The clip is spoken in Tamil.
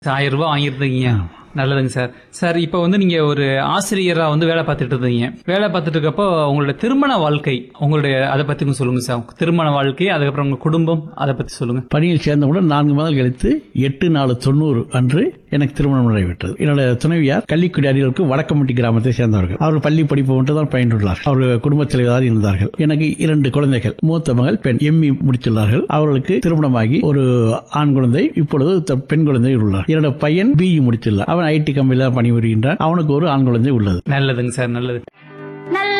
ஆயிரம் ரூபாய் வாங்கியிருந்தீங்க நல்லதுங்க சார் சார் இப்போ வந்து நீங்க ஒரு ஆசிரியரா வந்து வேலை பார்த்துட்டு இருந்தீங்க வேலை பார்த்துட்டு இருக்கப்போ உங்களோட திருமண வாழ்க்கை உங்களுடைய அதை பத்தி கொஞ்சம் சொல்லுங்க சார் திருமண வாழ்க்கை அதுக்கப்புறம் உங்க குடும்பம் அதை பத்தி சொல்லுங்க பணியில் சேர்ந்தவுடன் நான்கு மாதங்கள் கழித்து எட்டு நாலு தொண்ணூறு அன்று எனக்கு திருமணம் நடைபெற்றது என்னோட துணைவியார் கள்ளிக்குடி அடிகளுக்கு வடக்கம்பட்டி கிராமத்தை சேர்ந்தவர்கள் அவர்கள் பள்ளி படிப்பு மட்டும் தான் பயின்றுள்ளார்கள் அவர்கள் குடும்பத் தலைவராக இருந்தார்கள் எனக்கு இரண்டு குழந்தைகள் மூத்த மகள் பெண் எம்இ முடித்துள்ளார்கள் அவர்களுக்கு திருமணமாகி ஒரு ஆண் குழந்தை இப்பொழுது த- பெண் குழந்தை உள்ளார் என்னோட பையன் பிஇ முடித்துள்ளார் அவன் ஐடி கம்பெனியில் பணிபுரிகின்றான் அவனுக்கு ஒரு ஆண் குழந்தை உள்ளது நல்லதுங்க சார் நல்லது